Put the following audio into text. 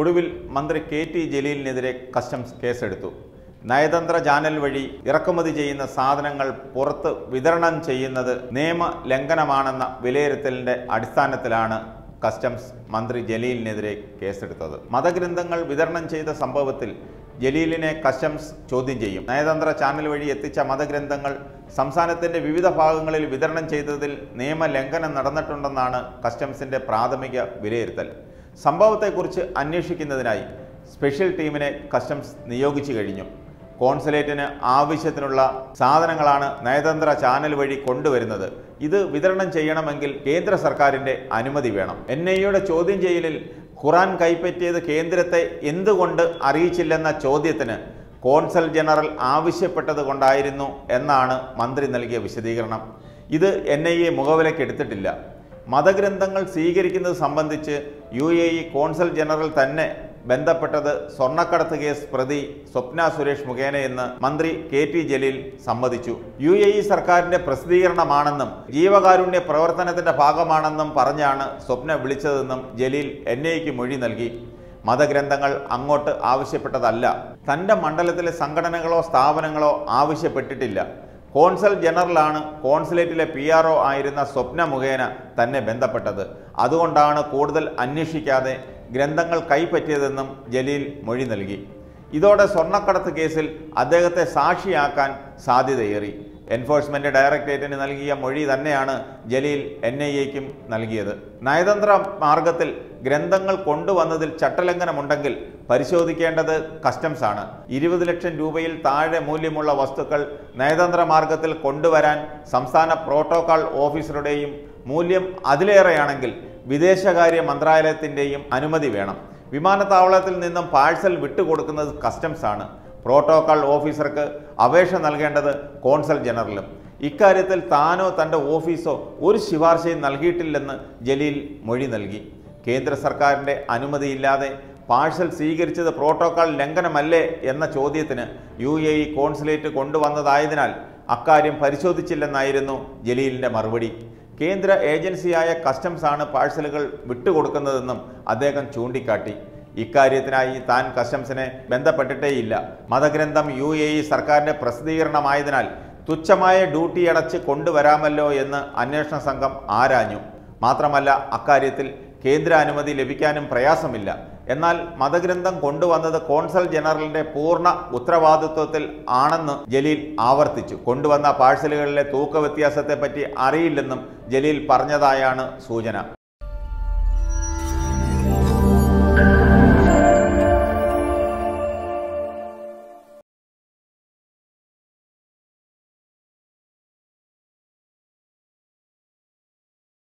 ഒടുവിൽ മന്ത്രി K T ജലീലിനെതിരെ customs കേസെടുത്തു നയതന്ത്ര ചാനൽ വഴി ഇറക്കുമതി ചെയ്യുന്ന സാധനങ്ങൾ പുറത്ത് വിതരണം ചെയ്യുന്നത് നിയമ ലംഘനമാണെന്ന വിലയിരുത്തലിന്റെ അടിസ്ഥാനത്തിലാണ് കസ്റ്റംസ് മന്ത്രി ജലീലിനെതിരെ കേസെടുത്തത് മതഗ്രന്ഥങ്ങൾ വിതരണം ചെയ്ത സംഭവത്തിൽ ജലീലിനെ കസ്റ്റംസ് ചോദ്യം ചെയ്യും നയതന്ത്ര ചാനൽ വഴി എത്തിച്ച മതഗ്രന്ഥങ്ങൾ സംസ്ഥാനത്തിന്റെ വിവിധ ഭാഗങ്ങളിൽ വിതരണം ചെയ്തതിൽ നിയമലംഘനം നടന്നിട്ടുണ്ടെന്നാണ് കസ്റ്റംസിന്റെ പ്രാഥമിക വിലയിരുത്തൽ സംഭവത്തെക്കുറിച്ച് അന്വേഷിക്കുന്നതിനായി സ്പെഷ്യൽ ടീമിനെ കസ്റ്റംസ് നിയോഗിച്ചു കഴിഞ്ഞു കോൺസുലേറ്റിന് ആവശ്യത്തിനുള്ള സാധനങ്ങളാണ് നയതന്ത്ര ചാനൽ വഴി കൊണ്ടുവരുന്നത് ഇത് വിതരണം ചെയ്യണമെങ്കിൽ കേന്ദ്ര സർക്കാരിന്റെ അനുമതി വേണം എൻ ഐ എയുടെ ചോദ്യം ചെയ്യലിൽ ഖുറാൻ കൈപ്പറ്റിയത് കേന്ദ്രത്തെ എന്തുകൊണ്ട് അറിയിച്ചില്ലെന്ന ചോദ്യത്തിന് കോൺസൽ ജനറൽ ആവശ്യപ്പെട്ടത് കൊണ്ടായിരുന്നു എന്നാണ് മന്ത്രി നൽകിയ വിശദീകരണം ഇത് എൻ ഐ എ മുഖവിലക്കെടുത്തിട്ടില്ല മതഗ്രന്ഥങ്ങൾ സ്വീകരിക്കുന്നത് സംബന്ധിച്ച് U A E consul general തന്നെ ബന്ധപ്പെട്ടത് സ്വർണ്ണക്കടത്ത് കേസ് പ്രതി സ്വപ്ന സുരേഷ് മുഖേനയെന്ന് മന്ത്രി കെ ടി ജലീൽ സമ്മതിച്ചു യു എ ഇ സർക്കാരിന്റെ പ്രസിദ്ധീകരണമാണെന്നും ജീവകാരുണ്യ പ്രവർത്തനത്തിന്റെ ഭാഗമാണെന്നും പറഞ്ഞാണ് സ്വപ്ന വിളിച്ചതെന്നും ജലീൽ എൻ ഐക്ക് മൊഴി നൽകി മതഗ്രന്ഥങ്ങൾ അങ്ങോട്ട് ആവശ്യപ്പെട്ടതല്ല തന്റെ മണ്ഡലത്തിലെ സംഘടനകളോ സ്ഥാപനങ്ങളോ ആവശ്യപ്പെട്ടിട്ടില്ല കോൺസൽ ജനറലാണ് കോൺസുലേറ്റിലെ പി ആർ ഒ ആയിരുന്ന സ്വപ്ന മുഖേന തന്നെ ബന്ധപ്പെട്ടത് അതുകൊണ്ടാണ് കൂടുതൽ അന്വേഷിക്കാതെ ഗ്രന്ഥങ്ങൾ കൈപ്പറ്റിയതെന്നും ജലീൽ മൊഴി നൽകി ഇതോടെ സ്വർണ്ണക്കടത്ത് കേസിൽ അദ്ദേഹത്തെ സാക്ഷിയാക്കാൻ സാധ്യതയേറി എൻഫോഴ്സ്മെന്റ് ഡയറക്ടറേറ്റിന് നൽകിയ മൊഴി തന്നെയാണ് ജലീൽ എൻ ഐ എക്കും നൽകിയത് നയതന്ത്ര മാർഗത്തിൽ ഗ്രന്ഥങ്ങൾ കൊണ്ടുവന്നതിൽ ചട്ടലംഘനമുണ്ടെങ്കിൽ പരിശോധിക്കേണ്ടത് കസ്റ്റംസ് ആണ് ഇരുപത് ലക്ഷം രൂപയിൽ താഴെ മൂല്യമുള്ള വസ്തുക്കൾ നയതന്ത്ര മാർഗത്തിൽ കൊണ്ടുവരാൻ സംസ്ഥാന പ്രോട്ടോകോൾ ഓഫീസറുടെയും മൂല്യം അതിലേറെയാണെങ്കിൽ വിദേശകാര്യ മന്ത്രാലയത്തിൻ്റെയും അനുമതി വേണം വിമാനത്താവളത്തിൽ നിന്നും പാഴ്സൽ വിട്ടുകൊടുക്കുന്നത് കസ്റ്റംസ് ആണ് പ്രോട്ടോകോൾ ഓഫീസർക്ക് അപേക്ഷ നൽകേണ്ടത് കോൺസൽ ജനറലും ഇക്കാര്യത്തിൽ താനോ തൻ്റെ ഓഫീസോ ഒരു ശുപാർശയും നൽകിയിട്ടില്ലെന്ന് ജലീൽ മൊഴി നൽകി കേന്ദ്ര സർക്കാരിൻ്റെ അനുമതിയില്ലാതെ പാഴ്സൽ സ്വീകരിച്ചത് പ്രോട്ടോകോൾ ലംഘനമല്ലേ എന്ന ചോദ്യത്തിന് യു എ ഇ കോൺസുലേറ്റ് കൊണ്ടുവന്നതായതിനാൽ അക്കാര്യം പരിശോധിച്ചില്ലെന്നായിരുന്നു ജലീലിൻ്റെ മറുപടി കേന്ദ്ര ഏജൻസിയായ കസ്റ്റംസ് ആണ് പാഴ്സലുകൾ വിട്ടുകൊടുക്കുന്നതെന്നും അദ്ദേഹം ചൂണ്ടിക്കാട്ടി ഇക്കാര്യത്തിനായി താൻ കസ്റ്റംസിനെ ബന്ധപ്പെട്ടിട്ടേയില്ല മതഗ്രന്ഥം യു എ ഇ സർക്കാരിന്റെ പ്രസിദ്ധീകരണമായതിനാൽ തുച്ഛമായ ഡ്യൂട്ടി അടച്ച് കൊണ്ടുവരാമല്ലോ എന്ന് അന്വേഷണ സംഘം ആരാഞ്ഞു മാത്രമല്ല അക്കാര്യത്തിൽ കേന്ദ്ര അനുമതി ലഭിക്കാനും പ്രയാസമില്ല എന്നാൽ മതഗ്രന്ഥം കൊണ്ടുവന്നത് കോൺസൽ ജനറലിന്റെ പൂർണ്ണ ഉത്തരവാദിത്വത്തിൽ ആണെന്ന് ജലീൽ ആവർത്തിച്ചു കൊണ്ടുവന്ന പാഴ്സലുകളിലെ തൂക്ക വ്യത്യാസത്തെപ്പറ്റി അറിയില്ലെന്നും ജലീൽ പറഞ്ഞതായാണ് സൂചന